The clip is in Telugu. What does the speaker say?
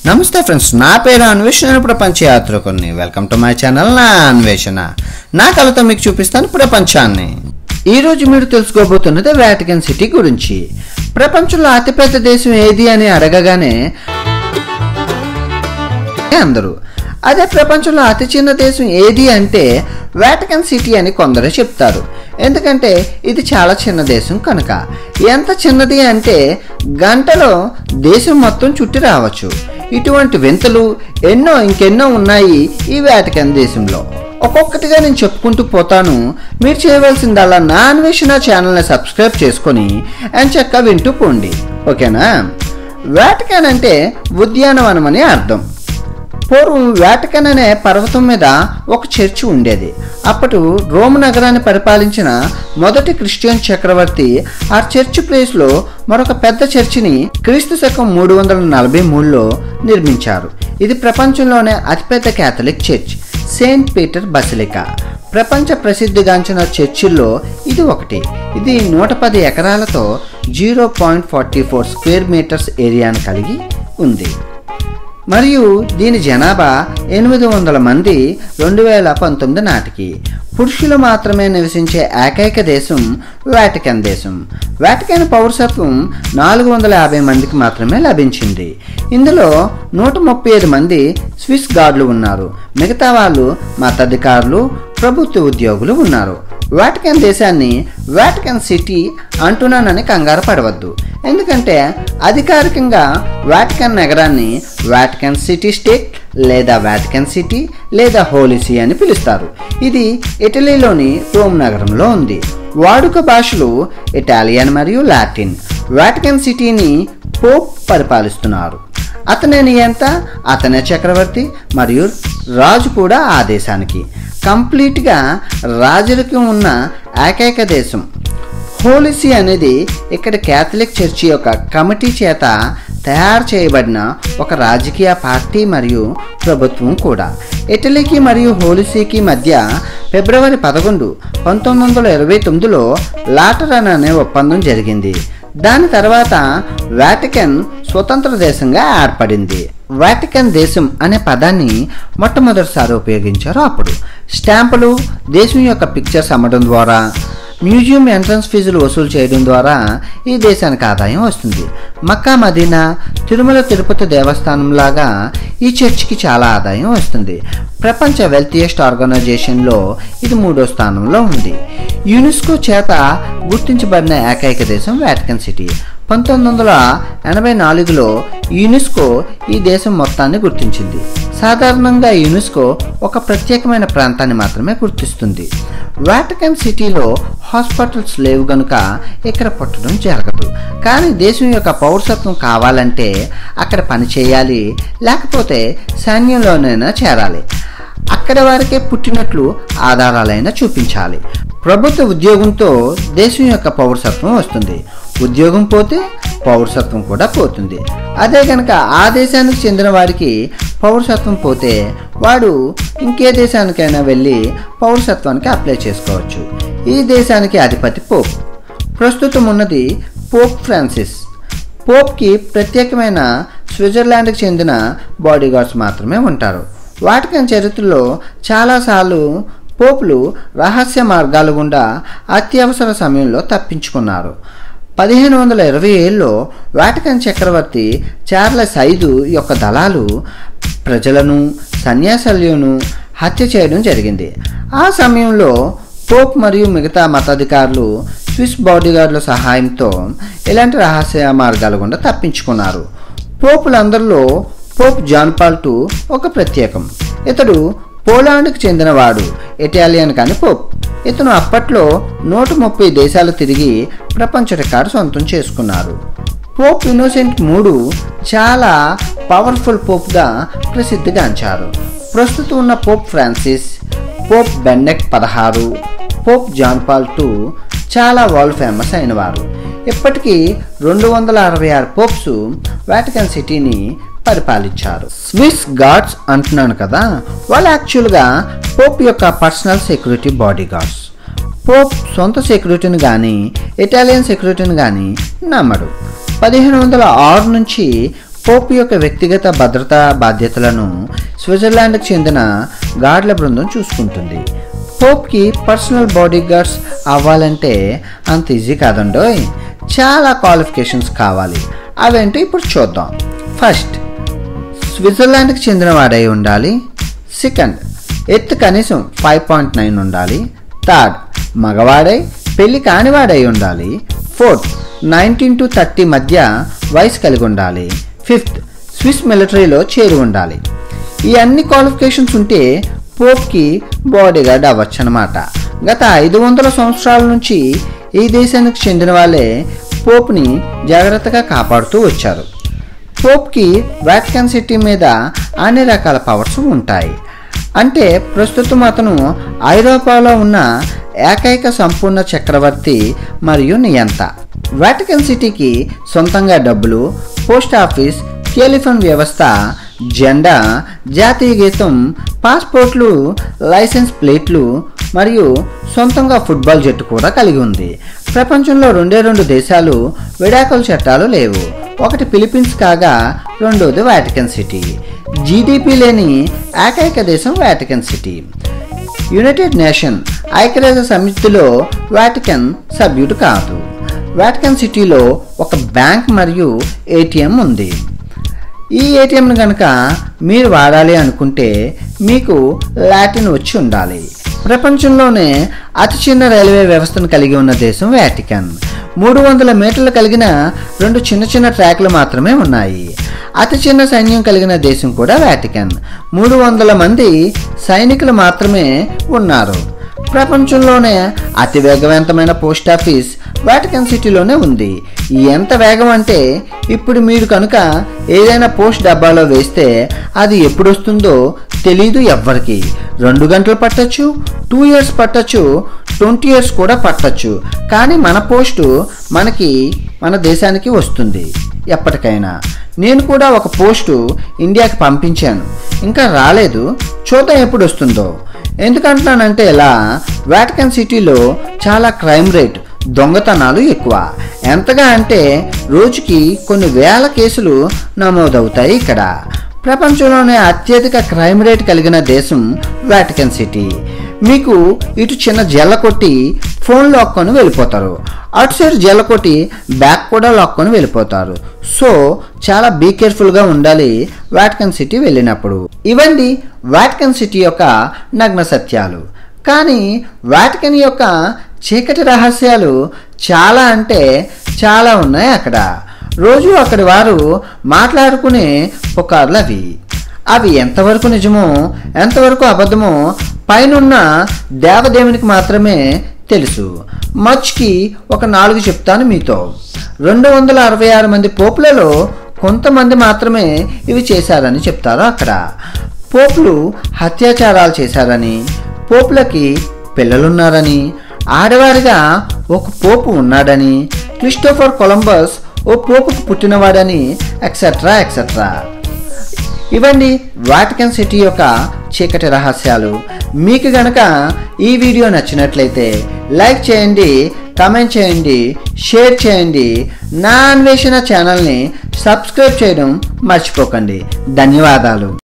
నమస్తే ఫ్రెండ్స్ నా పేరు అన్వేషణ ప్రపంచ యాత్రకుని వెల్కమ్ టు మై ఛానల్ నా అన్వేషణ నా కళతో మీకు చూపిస్తాను ప్రపంచాన్ని ఈ రోజు మీరు తెలుసుకోబోతున్నది వాటికన్ సిటీ గురించి ప్రపంచంలో అతిపెద్ద దేశం ఏది అని అడగగానే అందరూ అదే ప్రపంచంలో అతి చిన్న దేశం ఏది అంటే వాటికన్ సిటీ అని కొందరు చెప్తారు ఎందుకంటే ఇది చాలా చిన్న దేశం కనుక ఎంత చిన్నది అంటే గంటలో దేశం మొత్తం చుట్టి రావచ్చు ఇటువంటి వింతలు ఎన్నో ఇంకెన్నో ఉన్నాయి ఈ వాటికన్ దేశంలో ఒక్కొక్కటిగా నేను చెప్పుకుంటూ పోతాను మీరు చేయవలసిందల్లా నా అన్వేషణ ఛానల్ని సబ్స్క్రైబ్ చేసుకొని అండ్ చక్కగా వింటూ పోండి ఓకేనా వాటికన్ అంటే ఉద్యానవనం అని అర్థం పూర్వం వాటికన్ అనే పర్వతం మీద ఒక చర్చి ఉండేది అప్పుడు రోమ్ నగరాన్ని పరిపాలించిన మొదటి క్రిస్టియన్ చక్రవర్తి ఆ చర్చి ప్లేస్లో మరొక పెద్ద చర్చిని క్రీస్తు శకం మూడు వందల నలభై మూడులో నిర్మించారు ఇది ప్రపంచంలోనే అతిపెద్ద Catholic church Saint Peter Basilica ప్రపంచ ప్రసిద్ధిగాంచిన చర్చిల్లో ఇది ఒకటి ఇది నూట పది ఎకరాలతో zero point forty four square metres ఏరియాను కలిగి ఉంది మరియు దీని జనాభా ఎనిమిది వందల మంది రెండు వేల పంతొమ్మిది నాటికి పురుషులు మాత్రమే నివసించే ఏకైక దేశం వాటికన్ దేశం వాటికన్ పౌరసత్వం నాలుగు వందల యాభై మందికి మాత్రమే లభించింది ఇందులో నూట ముప్పై ఐదు మంది స్విస్ గార్డులు ఉన్నారు మిగతా వాళ్ళు మతాధికారులు ప్రభుత్వ ఉద్యోగులు ఉన్నారు వాటికన్ దేశాన్ని వాటికన్ సిటీ అంటున్నానని కంగారు పడవద్దు ఎందుకంటే అధికారికంగా వాటికన్ నగరాన్ని వాటికన్ సిటీ స్టేట్ లేదా వాటికన్ సిటీ లేదా హోలిసీ అని పిలుస్తారు ఇది ఇటలీలోని రోమ్ నగరంలో ఉంది వాడుక భాషలు ఇటాలియన్ మరియు లాటిన్ వాటికన్ సిటీని పోప్ పరిపాలిస్తున్నారు అతనే నియంత అతనే చక్రవర్తి మరియు రాజు కూడా ఆ దేశానికి కంప్లీట్గా రాజరికం ఉన్న ఏకైక దేశం హోలిసీ అనేది ఇక్కడ క్యాథలిక్ చర్చి యొక్క కమిటీ చేత తయారు చేయబడిన ఒక రాజకీయ పార్టీ మరియు ప్రభుత్వం కూడా ఇటలీకి మరియు హోలిసీకి మధ్య ఫిబ్రవరి పదకొండు పంతొమ్మిది వందల ఇరవై తొమ్మిదిలో లాటరన్ అనే ఒప్పందం జరిగింది దాని తర్వాత వాటికన్ స్వతంత్ర దేశంగా ఏర్పడింది వాటికన్ దేశం అనే పదాన్ని మొట్టమొదటిసారి ఉపయోగించారు అప్పుడు స్టాంపులు దేశం యొక్క పిక్చర్స్ అమ్మడం ద్వారా మ్యూజియం ఎంట్రన్స్ ఫీజులు వసూలు చేయడం ద్వారా ఈ దేశానికి ఆదాయం వస్తుంది మక్కా మదీనా తిరుమల తిరుపతి దేవస్థానం లాగా ఈ చర్చికి చాలా ఆదాయం వస్తుంది ప్రపంచ వెల్తియెస్ట్ ఆర్గనైజేషన్లో ఇది మూడో స్థానంలో ఉంది యునెస్కో చేత గుర్తించబడిన ఏకైక దేశం వాటికన్ సిటీ పంతొమ్మిది వందల ఎనభై నాలుగులో యునెస్కో ఈ దేశం మొత్తాన్ని గుర్తించింది సాధారణంగా యునెస్కో ఒక ప్రత్యేకమైన ప్రాంతాన్ని మాత్రమే గుర్తిస్తుంది వాటికన్ సిటీలో హాస్పిటల్స్ లేవు గనుక ఇక్కడ పుట్టడం జరగదు కానీ దేశం యొక్క పౌరసత్వం కావాలంటే అక్కడ పని చేయాలి లేకపోతే సైన్యంలోనైనా చేరాలి అక్కడ వారికే పుట్టినట్లు ఆధారాలైనా చూపించాలి ప్రభుత్వ ఉద్యోగంతో దేశం యొక్క పౌరసత్వం వస్తుంది ఉద్యోగం పోతే పౌరసత్వం కూడా పోతుంది అదే కనుక ఆ దేశానికి చెందిన వారికి పౌరసత్వం పోతే వాడు ఇంకే దేశానికైనా వెళ్ళి పౌరసత్వానికి అప్లై చేసుకోవచ్చు ఈ దేశానికి అధిపతి పోప్ ప్రస్తుతం ఉన్నది పోప్ ఫ్రాన్సిస్ పోప్కి ప్రత్యేకమైన స్విట్జర్లాండ్కి చెందిన బాడీగార్డ్స్ మాత్రమే ఉంటారు వాటికన్ చరిత్రలో చాలాసార్లు పోపులు రహస్య మార్గాల గుండా అత్యవసర సమయంలో తప్పించుకున్నారు పదిహేను వందల ఇరవై ఏళ్ళలో వాటికన్ చక్రవర్తి చార్లెస్ ఐదు యొక్క దళాలు ప్రజలను సన్యాసులను హత్య చేయడం జరిగింది ఆ సమయంలో పోప్ మరియు మిగతా మతాధికారులు స్విస్ బాడీగార్డుల సహాయంతో ఇలాంటి రహస్య మార్గాల గుండా తప్పించుకున్నారు పోపులందరిలో పోప్ జాన్ పాల్ టూ ఒక ప్రత్యేకం ఇతడు పోలాండ్కి చెందినవాడు ఇటాలియన్ కాని పోప్ ఇతను అప్పట్లో నూట ముప్పై దేశాలు తిరిగి ప్రపంచ రికార్డు సొంతం చేసుకున్నారు పోప్ ఇన్నోసెంట్ మూడు చాలా పవర్ఫుల్ పోప్గా ప్రసిద్ధిగాంచారు ప్రస్తుతం ఉన్న పోప్ ఫ్రాన్సిస్ పోప్ బెన్నెక్ పదహారు పోప్ జాన్ పాల్ టూ చాలా వరల్డ్ ఫేమస్ అయినవారు ఇప్పటికీ రెండు వందల అరవై ఆరు పోప్స్ వాటికన్ సిటీని పరిపాలించారు స్విస్ గార్డ్స్ అంటున్నాను కదా వాళ్ళు యాక్చువల్గా పోప్ యొక్క personal security body guards Pope సొంత సెక్యూరిటీని కానీ ఇటాలియన్ సెక్యూరిటీని కానీ నమ్మడు పదిహేను వందల ఆరు నుంచి పోప్ యొక్క వ్యక్తిగత భద్రతా బాధ్యతలను స్విట్జర్లాండ్కి చెందిన గార్డ్ల బృందం చూసుకుంటుంది పోప్కి పర్సనల్ బాడీ గార్డ్స్ అవ్వాలంటే అంత ఈజీ కాదండోయ్ చాలా క్వాలిఫికేషన్స్ కావాలి అవేంటో ఇప్పుడు చూద్దాం ఫస్ట్ స్విట్జర్లాండ్కి చెందినవాడై ఉండాలి సెకండ్ ఎత్తు కనీసం ఫైవ్ పాయింట్ నైన్ ఉండాలి థర్డ్ మగవాడై పెళ్లి కానివాడై ఉండాలి ఫోర్త్ నైన్టీన్ టు థర్టీ మధ్య వయసు కలిగి ఉండాలి ఫిఫ్త్ స్విస్ మిలిటరీలో చేరి ఉండాలి ఈ అన్ని క్వాలిఫికేషన్స్ ఉంటే పోప్కి బాడీగార్డ్ అవ్వచ్చు అనమాట గత ఐదు వందల సంవత్సరాల నుంచి ఈ దేశానికి చెందిన వాళ్ళే పోప్ని జాగ్రత్తగా కాపాడుతూ వచ్చారు పోప్కి వాటికన్ సిటీ మీద అన్ని రకాల పవర్స్ ఉంటాయి అంటే ప్రస్తుతం అతను ఐరోపాలో ఉన్న ఏకైక సంపూర్ణ చక్రవర్తి మరియు నియంత వాటికన్ సిటీకి సొంతంగా డబ్బులు పోస్ట్ ఆఫీస్ టెలిఫోన్ వ్యవస్థ జెండా జాతీయ గీతం పాస్పోర్ట్లు లైసెన్స్ ప్లేట్లు మరియు సొంతంగా ఫుట్బాల్ జట్టు కూడా కలిగి ఉంది ప్రపంచంలో రెండే రెండు దేశాలు విడాకుల చట్టాలు లేవు ఒకటి ఫిలిప్పీన్స్ కాగా రెండోది వాటికన్ సిటీ జీడిపి లేని ఏకైక దేశం వాటికన్ సిటీ యునైటెడ్ నేషన్ ఐక్యరాజ్య సమితిలో వాటికన్ సభ్యుడు కాదు వాటికన్ సిటీలో ఒక బ్యాంక్ మరియు ఏటీఎం ఉంది ఈ ఏటీఎంను కనుక మీరు వాడాలి అనుకుంటే మీకు లాటిన్ వచ్చి ఉండాలి ప్రపంచంలోనే అతి చిన్న రైల్వే వ్యవస్థను కలిగి ఉన్న దేశం వాటికన్ మూడు వందల మీటర్లు కలిగిన రెండు చిన్న చిన్న ట్రాక్లు మాత్రమే ఉన్నాయి అతి చిన్న సైన్యం కలిగిన దేశం కూడా వాటికన్ మూడు వందల మంది సైనికులు మాత్రమే ఉన్నారు ప్రపంచంలోనే అతి వేగవంతమైన పోస్ట్ ఆఫీస్ వాటికన్ సిటీలోనే ఉంది ఎంత వేగం అంటే ఇప్పుడు మీరు కనుక ఏదైనా పోస్ట్ డబ్బాలో వేస్తే అది ఎప్పుడు వస్తుందో తెలీదు ఎవ్వరికి రెండు గంటలు పట్టచ్చు టూ ఇయర్స్ పట్టచ్చు ట్వంటీ ఇయర్స్ కూడా పట్టచ్చు కానీ మన పోస్టు మనకి మన దేశానికి వస్తుంది ఎప్పటికైనా నేను కూడా ఒక పోస్టు ఇండియాకి పంపించాను ఇంకా రాలేదు చూద్దాం ఎప్పుడు వస్తుందో ఎందుకంటున్నానంటే ఇలా వాటికన్ సిటీలో చాలా క్రైమ్ రేట్ దొంగతనాలు ఎక్కువ ఎంతగా అంటే రోజుకి కొన్ని వేల కేసులు నమోదవుతాయి ఇక్కడ ప్రపంచంలోనే అత్యధిక క్రైమ్ రేట్ కలిగిన దేశం వాటికన్ సిటీ మీకు ఇటు చిన్న జల్ల కొట్టి ఫోన్ లాక్కొని వెళ్ళిపోతారు అటు సైడ్ జల్ల కొట్టి బ్యాగ్ కూడా లాక్కొని వెళ్ళిపోతారు సో చాలా బీ కేర్ఫుల్గా ఉండాలి వాటికన్ సిటీ వెళ్ళినప్పుడు ఇవన్నీ వాటికన్ సిటీ యొక్క నగ్న సత్యాలు కానీ వాటికన్ యొక్క చీకటి రహస్యాలు చాలా అంటే చాలా ఉన్నాయి అక్కడ రోజు అక్కడి వారు మాట్లాడుకునే పుకార్లు అవి అవి ఎంతవరకు నిజమో ఎంతవరకు అబద్ధమో పైనున్న దేవదేవునికి మాత్రమే తెలుసు మచ్కి ఒక నాలుగు చెప్తాను మీతో రెండు వందల అరవై ఆరు మంది పోపులలో కొంతమంది మాత్రమే ఇవి చేశారని చెప్తారు అక్కడ పోపులు అత్యాచారాలు చేశారని పోపులకి పిల్లలున్నారని ఆడవారిగా ఒక పోపు ఉన్నాడని క్రిస్టోఫర్ కొలంబస్ ఓ పోపుకు పుట్టినవాడని ఎక్సెట్రా ఎక్సెట్రా ఇవన్నీ వాటికన్ సిటీ యొక్క చీకటి రహస్యాలు మీకు గనక ఈ వీడియో నచ్చినట్లయితే లైక్ చేయండి కామెంట్ చేయండి షేర్ చేయండి నా అన్వేషణ ఛానల్ని సబ్స్క్రైబ్ చేయడం మర్చిపోకండి ధన్యవాదాలు